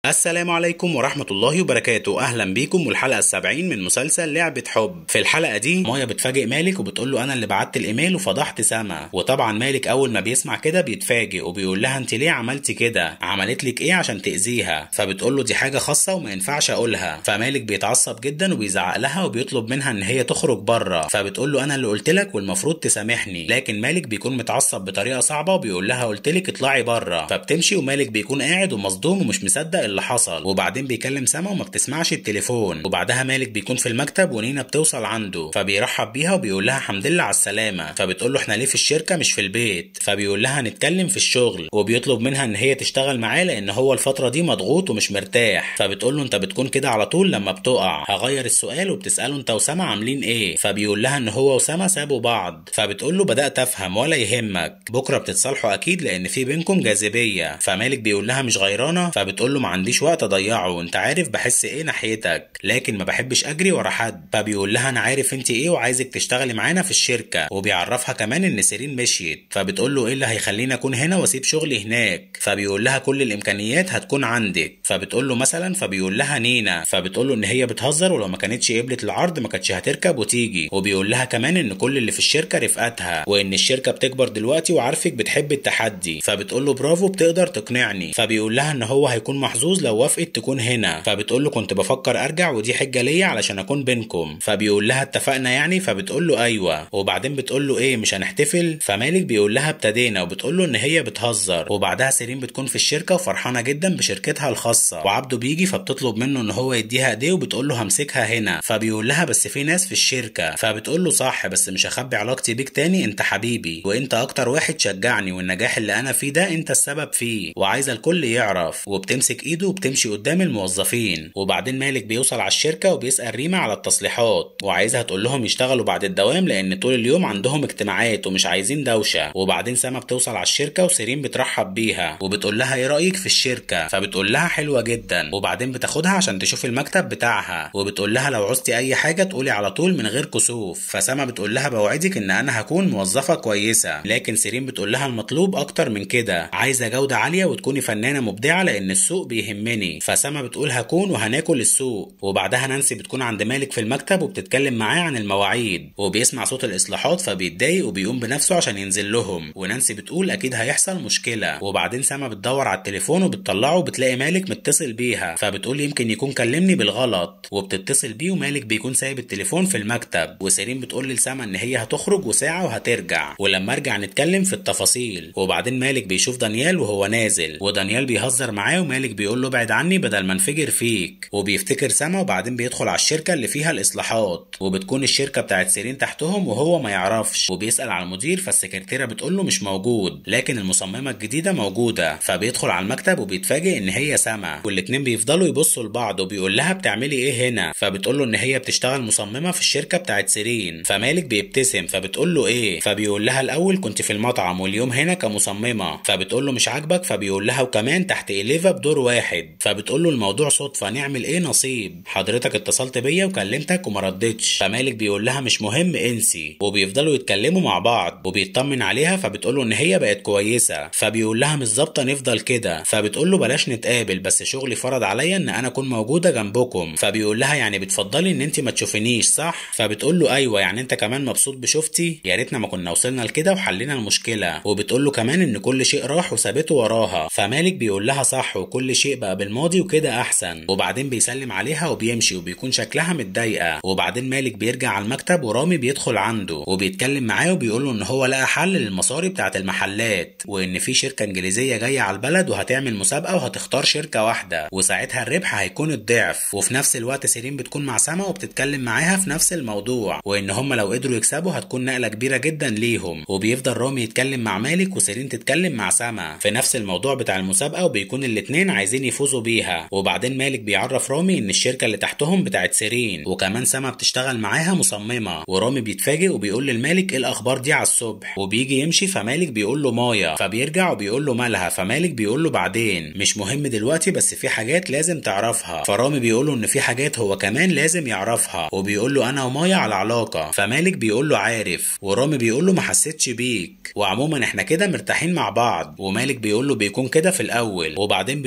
السلام عليكم ورحمة الله وبركاته أهلا بيكم والحلقة السبعين من مسلسل لعبة حب في الحلقة دي مايا بتفاجئ مالك وبتقول له أنا اللي بعت الإيميل وفضحت سما وطبعا مالك أول ما بيسمع كده بيتفاجئ وبيقول لها أنت ليه عملتي كده عملت لك إيه عشان تأذيها فبتقول له دي حاجة خاصة وما ينفعش أقولها فمالك بيتعصب جدا وبيزعق لها وبيطلب منها إن هي تخرج بره فبتقول له أنا اللي قلت لك والمفروض تسامحني لكن مالك بيكون متعصب بطريقة صعبة وبيقول لها قلت لك اطلعي بره فبتمشي ومالك بيكون قاعد ومصدوم ومش مصدق اللي حصل وبعدين بيكلم سما وما بتسمعش التليفون وبعدها مالك بيكون في المكتب ونينا بتوصل عنده فبيرحب بيها وبيقول لها الحمد لله على السلامه فبتقول له احنا ليه في الشركه مش في البيت فبيقول لها هنتكلم في الشغل وبيطلب منها ان هي تشتغل معاه لان هو الفتره دي مضغوط ومش مرتاح فبتقول له انت بتكون كده على طول لما بتقع هغير السؤال وبتساله انت وسما عاملين ايه فبيقول لها ان هو وسما سابوا بعض فبتقول له بدات افهم ولا يهمك بكره بتتصالحوا اكيد لان في بينكم جاذبيه فمالك بيقول لها مش غيرانه فبتقول له ما عنديش وقت اضيعه وانت عارف بحس ايه ناحيتك لكن ما بحبش اجري ورا حد فبيقول لها انا عارف انت ايه وعايزك تشتغلي معانا في الشركه وبيعرفها كمان ان سيرين مشيت فبتقول له ايه اللي هيخليني اكون هنا واسيب شغلي هناك فبيقول لها كل الامكانيات هتكون عندك فبتقول له مثلا فبيقول لها نينا فبتقول له ان هي بتهزر ولو ما كانتش قبلت العرض ما كانتش هتركب وتيجي وبيقول لها كمان ان كل اللي في الشركه رفقتها وان الشركه بتكبر دلوقتي وعارفك بتحب التحدي فبتقول له برافو بتقدر تقنعني فبيقول لها ان هو هيكون محظوظ لو وافقت تكون هنا فبتقول له كنت بفكر ارجع ودي حجه ليا علشان اكون بينكم فبيقول لها اتفقنا يعني فبتقول له ايوه وبعدين بتقول له ايه مش هنحتفل فمالك بيقول لها ابتدينا وبتقول له ان هي بتهزر وبعدها سيرين بتكون في الشركه وفرحانه جدا بشركتها الخاصه وعبده بيجي فبتطلب منه ان هو يديها ايديه وبتقول له همسكها هنا فبيقول لها بس في ناس في الشركه فبتقول له صح بس مش هخبي علاقتي بيك تاني انت حبيبي وانت اكتر واحد شجعني والنجاح اللي انا فيه ده انت السبب فيه وعايزه الكل يعرف وبتمسك ايده وبتمشي قدام الموظفين وبعدين مالك بيوصل على الشركه وبيسال ريما على التصليحات وعايزها تقول لهم يشتغلوا بعد الدوام لان طول اليوم عندهم اجتماعات ومش عايزين دوشه وبعدين سما بتوصل على الشركه وسيرين بترحب بيها وبتقول لها ايه رايك في الشركه فبتقول لها حلوه جدا وبعدين بتاخدها عشان تشوف المكتب بتاعها وبتقول لها لو عوزتي اي حاجه تقولي على طول من غير كسوف فسما بتقول لها بوعدك ان انا هكون موظفه كويسه لكن سيرين بتقول لها المطلوب اكتر من كده عايزه جوده عاليه وتكوني فنانه مبدعه لان السوق بيهمني فسما بتقول هكون وهناكل السوق وبعدها نانسي بتكون عند مالك في المكتب وبتتكلم معاه عن المواعيد وبيسمع صوت الاصلاحات فبيتضايق وبيقوم بنفسه عشان ينزل لهم ونانسي بتقول اكيد هيحصل مشكله وبعدين سما بتدور على التليفون وبتطلعه وبتلاقي مالك متصل بيها فبتقول يمكن يكون كلمني بالغلط وبتتصل بيه ومالك بيكون سايب التليفون في المكتب وسيرين بتقول لسما ان هي هتخرج وساعه وهترجع ولما ارجع نتكلم في التفاصيل وبعدين مالك بيشوف دانيال وهو نازل ودانيال بيهزر معاه ومالك بيقول له ابعد عني بدل ما انفجر فيك وبيفتكر سما وبعدين بيدخل على الشركه اللي فيها الاصلاحات وبتكون الشركه بتاعت سيرين تحتهم وهو ما يعرفش وبيسال على المدير فالسكرتيره بتقول له مش موجود لكن المصممه الجديده موجوده فبيدخل على المكتب وبيتفاجئ ان هي سما والاتنين بيفضلوا يبصوا لبعض وبيقول لها بتعملي ايه هنا فبتقول له ان هي بتشتغل مصممه في الشركه بتاعت سيرين فمالك بيبتسم فبتقول له ايه فبيقول لها الاول كنت في المطعم واليوم هنا كمصممه فبتقول له مش عاجبك فبيقول لها وكمان تحت اليفا بدور واحد فبتقول له الموضوع صدفه نعمل ايه نصيب حضرتك اتصلت بيا وكلمتك وما ردتش فمالك بيقول لها مش مهم انسي وبيفضلوا يتكلموا مع بعض وبيطمن عليها فبتقول له ان هي بقت كويسه فبيقول لها مش ظابطه نفضل كده فبتقول له بلاش نتقابل بس شغلي فرض عليا ان انا اكون موجوده جنبكم فبيقول لها يعني بتفضلي ان انت ما تشوفينيش صح فبتقول له ايوه يعني انت كمان مبسوط بشوفتي يا ريتنا ما كنا وصلنا لكده وحلينا المشكله وبتقول له كمان ان كل شيء راح وسابته وراها فمالك بيقول لها صح وكل شيء بقى بالماضي وكده احسن وبعدين بيسلم عليها وبيمشي وبيكون شكلها متضايقه وبعدين مالك بيرجع على المكتب ورامي بيدخل عنده وبيتكلم معاه وبيقول له ان هو لقى حل للمصاري بتاعه المحلات وان في شركه انجليزيه جايه على البلد وهتعمل مسابقه وهتختار شركه واحده وساعتها الربح هيكون الضعف وفي نفس الوقت سيرين بتكون مع سما وبتتكلم معاها في نفس الموضوع وان هم لو قدروا يكسبوا هتكون نقله كبيره جدا ليهم وبيفضل رامي يتكلم مع مالك وسيرين تتكلم مع سما في نفس الموضوع بتاع المسابقه وبيكون الاتنين عايزين يفوزوا بيها وبعدين مالك بيعرف رامي ان الشركه اللي تحتهم بتاعت سيرين وكمان سما بتشتغل معاها مصممه ورامي بيتفاجئ وبيقول للمالك ايه الاخبار دي على الصبح وبيجي يمشي فمالك بيقول له مايا فبيرجع وبيقول له مالها فمالك بيقول له بعدين مش مهم دلوقتي بس في حاجات لازم تعرفها فرامي بيقول له ان في حاجات هو كمان لازم يعرفها وبيقول له انا ومايا على علاقه فمالك بيقول له عارف ورامي بيقول له ما حسيتش بيك وعموما احنا كده مرتاحين مع بعض ومالك بيقول له بيكون كده في الاول وبعدين بيطلب من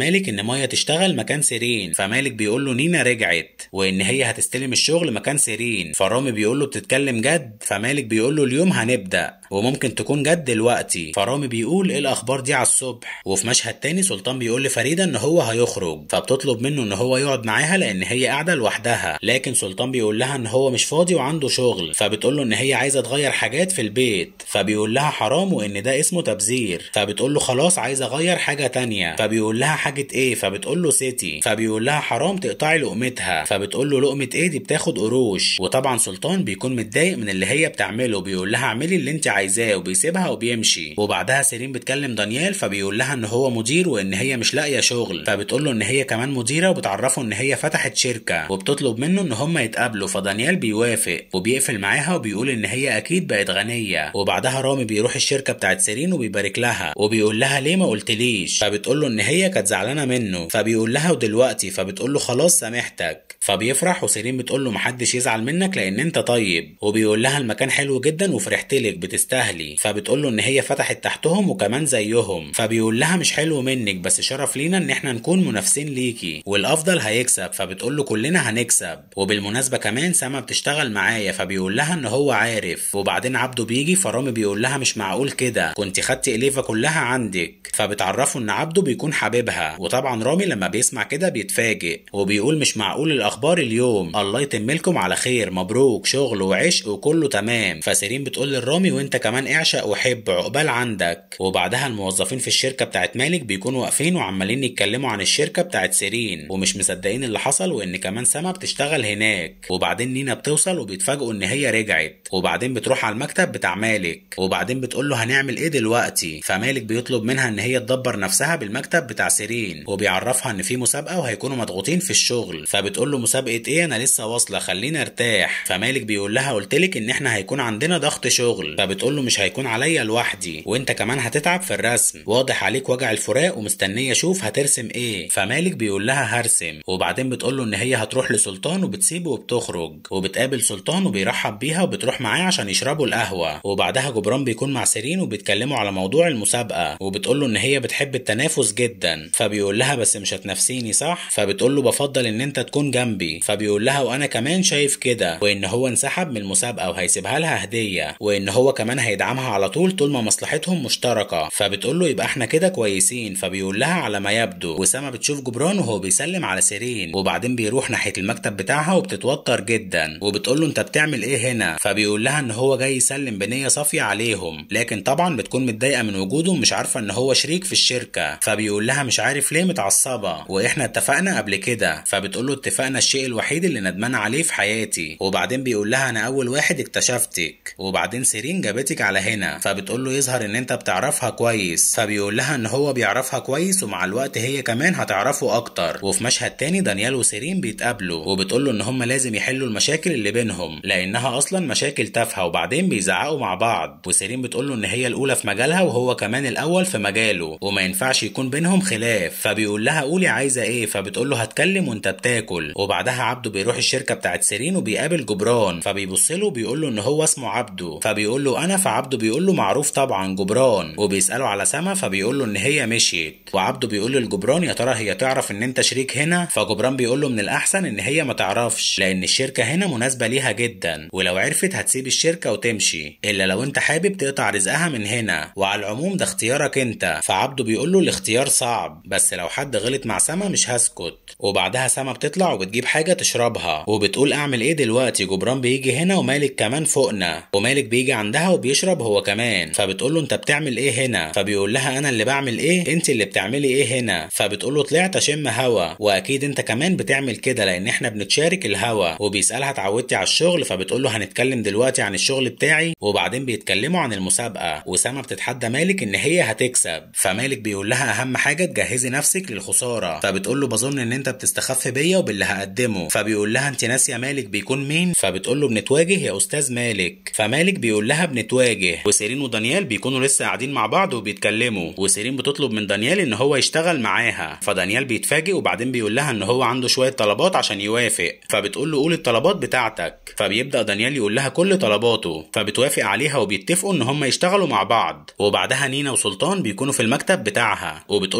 مالك ان مايا تشتغل مكان سيرين فمالك بيقول له نينا رجعت وان هي هتستلم الشغل مكان سيرين فرامي بيقول له بتتكلم جد فمالك بيقول له اليوم هنبدا وممكن تكون جد دلوقتي فرامي بيقول ايه الاخبار دي على الصبح وفي مشهد تاني سلطان بيقول لفريده ان هو هيخرج فبتطلب منه ان هو يقعد معاها لان هي قاعده لوحدها لكن سلطان بيقول لها ان هو مش فاضي وعنده شغل فبتقول له ان هي عايزه تغير حاجات في البيت فبيقول لها حرام وان ده اسمه تبذير فبتقول له خلاص عايزه اغير حاجه تانية فبيقول لها حاجه ايه فبتقول له سيتي فبيقول لها حرام تقطعي لقمتها فبتقول له لقمه ايه دي بتاخد قروش وطبعا سلطان بيكون متضايق من اللي هي بتعمله بيقول لها اعملي اللي انت عايزاه وبيسيبها وبيمشي وبعدها سيرين بتكلم دانيال فبيقول لها ان هو مدير وان هي مش لاقيه شغل فبتقول له ان هي كمان مديره وبتعرفه ان هي فتحت شركه وبتطلب منه ان هم يتقابلوا فدانيال بيوافق وبيقفل معاها وبيقول ان هي اكيد بقت غنيه وبعدها رامي بيروح الشركه بتاعت سيرين وبيبارك لها وبيقول لها ليه ما قلتليش فبتقول له ان هي كانت زعلانه منه فبيقول لها ودلوقتي فبتقول له خلاص سامحتك فبيفرح وسيرين بتقول له محدش يزعل منك لان انت طيب وبيقول لها المكان حلو جدا وفرحت لك بتستاهلي فبتقول له ان هي فتحت تحتهم وكمان زيهم فبيقول لها مش حلو منك بس شرف لينا ان احنا نكون منافسين ليكي والافضل هيكسب فبتقول له كلنا هنكسب وبالمناسبه كمان سما بتشتغل معايا فبيقول لها ان هو عارف وبعدين عبده بيجي فرامي بيقول لها مش معقول كده كنت خدت اليفا كلها عندك فبتعرفه ان عبده بيكون حبيبها وطبعا رامي لما بيسمع كده بيتفاجئ وبيقول مش معقول الاخبار اليوم الله يتم لكم على خير مبروك شغل وعشق وكله تمام فسيرين بتقول للرامي وانت كمان اعشق وحب عقبال عندك وبعدها الموظفين في الشركه بتاعت مالك بيكونوا واقفين وعمالين يتكلموا عن الشركه بتاعت سيرين ومش مصدقين اللي حصل وان كمان سما بتشتغل هناك وبعدين نينا بتوصل وبيتفاجئوا ان هي رجعت وبعدين بتروح على المكتب بتاع مالك وبعدين بتقول له هنعمل ايه دلوقتي فمالك بيطلب منها ان هي تدبر نفسها بالمكتب بتاع سيرين وبيعرفها ان في مسابقه وهيكونوا مضغوطين في الشغل فبتقول له مسابقه ايه انا لسه واصله خليني ارتاح فمالك بيقول لها قلت لك ان احنا هيكون عندنا ضغط شغل فبتقول له مش هيكون عليا لوحدي وانت كمان هتتعب في الرسم واضح عليك وجع الفراق ومستنيه اشوف هترسم ايه فمالك بيقول لها هرسم وبعدين بتقول له ان هي هتروح لسلطان وبتسيبه وبتخرج وبتقابل سلطان وبيرحب بيها وبتروح معاه عشان يشربوا القهوه وبعدها جبران بيكون مع سيرين وبيتكلموا على موضوع المسابقه وبتقول له ان هي بتحب التنافس جدا فبيقول لها بس مش هتنافسيني صح فبتقول له بفضل ان انت تكون جنبي فبيقول لها وانا كمان شايف كده وان هو انسحب من المسابقه وهيسيبها لها هديه وان هو كمان هيدعمها على طول طول ما مصلحتهم مشتركه فبتقول له يبقى احنا كده كويسين فبيقول لها على ما يبدو وسما بتشوف جبران وهو بيسلم على سيرين وبعدين بيروح ناحيه المكتب بتاعها وبتتوتر جدا وبتقول له انت بتعمل ايه هنا فبيقول لها ان هو جاي يسلم بنيه صافيه عليهم لكن طبعا بتكون متضايقه من وجوده ومش عارفه ان هو شريك في الشركه فبيقول لها مش عارف ليه متعصبه واحنا اتفقنا قبل كده فبتقول له اتفقنا الشيء الوحيد اللي ندمان عليه في حياتي وبعدين بيقول لها انا اول واحد اكتشفتك وبعدين سيرين جابتك على هنا فبتقول له يظهر ان انت بتعرفها كويس فبيقول لها ان هو بيعرفها كويس ومع الوقت هي كمان هتعرفه اكتر وفي مشهد تاني دانيال وسيرين بيتقابلوا وبتقول له ان هم لازم يحلوا المشاكل اللي بينهم لانها اصلا مشاكل تافهه وبعدين بيزعقوا مع بعض وسيرين بتقول له ان هي الاولى في مجالها وهو كمان الاول في مجاله وما ينفعش يكون بينهم خلاف فبيقول لها قولي عايزه ايه فبتقول له هتكلم وانت بتاكل وبعدها عبده بيروح الشركه بتاعت سيرين وبيقابل جبران فبيبص له وبيقول له ان هو اسمه عبده فبيقول له انا فعبده بيقول له معروف طبعا جبران وبيساله على سما فبيقول له ان هي مشيت وعبده بيقول للجبران يا ترى هي تعرف ان انت شريك هنا فجبران بيقول له من الاحسن ان هي ما تعرفش لان الشركه هنا مناسبه ليها جدا ولو عرفت هتسيب الشركه وتمشي الا لو انت حابب تقطع رزقها من هنا وعلى العموم ده اختيارك انت فعبده بيقول له الاختيار صعب بس لو حد غلط مع سما مش هسكت وبعدها سما بتطلع وبتجيب حاجه تشربها وبتقول اعمل ايه دلوقتي جبران بيجي هنا ومالك كمان فوقنا ومالك بيجي عندها وبيشرب هو كمان فبتقول له انت بتعمل ايه هنا فبيقول لها انا اللي بعمل ايه انت اللي بتعملي ايه هنا فبتقول له طلعت اشم هوا واكيد انت كمان بتعمل كده لان احنا بنتشارك الهوا وبيسالها اتعودتي على الشغل فبتقول له هنتكلم دلوقتي عن الشغل بتاعي وبعدين بيتكلموا عن المسابقه وسما بتتحدى مالك ان هي هتكسب فمالك بيقول لها اهم حاجه تجهزي نفسك للخساره فبتقول له بظن ان انت بتستخف بيا وباللي هقدمه فبيقول لها انت ناسيه مالك بيكون مين فبتقول له بنتواجه يا استاذ مالك فمالك بيقول لها بنتواجه وسيرين ودانيال بيكونوا لسه قاعدين مع بعض وبيتكلموا وسيرين بتطلب من دانيال ان هو يشتغل معاها فدانيال بيتفاجئ وبعدين بيقول لها ان هو عنده شويه طلبات عشان يوافق فبتقول له قول الطلبات بتاعتك فبيبدا دانيال يقول لها كل طلباته فبتوافق عليها وبيتفقوا ان هم يشتغلوا مع بعض وبعدها نينا وسلطان بيكونوا في المكتب بتاعها وبتقول له ان المكتب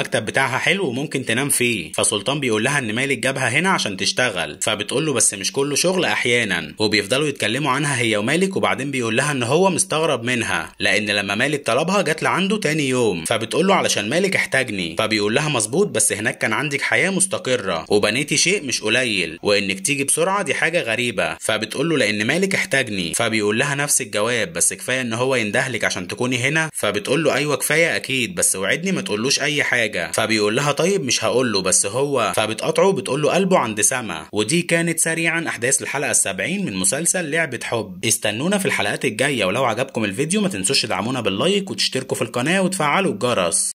والمكتب بتاعها حلو وممكن تنام فيه فسلطان بيقول لها ان مالك جابها هنا عشان تشتغل فبتقول له بس مش كله شغل احيانا وبيفضلوا يتكلموا عنها هي ومالك وبعدين بيقول لها ان هو مستغرب منها لان لما مالك طلبها جت لعنده تاني يوم فبتقول له علشان مالك احتاجني فبيقول لها مظبوط بس هناك كان عندك حياه مستقره وبنيتي شيء مش قليل وانك تيجي بسرعه دي حاجه غريبه فبتقول له لان مالك احتاجني فبيقول لها نفس الجواب بس كفايه ان هو يندهلك عشان تكوني هنا فبتقول له ايوه كفايه اكيد بس وعدني ما تقولوش اي حاجه فبيقول لها طيب مش هقول له بس هو فبتقاطعه بتقول له قلبه عند سما ودي كانت سريعا احداث الحلقه السبعين من مسلسل لعبه حب استنونا في الحلقات الجايه ولو عجبكم الفيديو ما تنسوش تدعمونا باللايك وتشتركوا في القناه وتفعلوا الجرس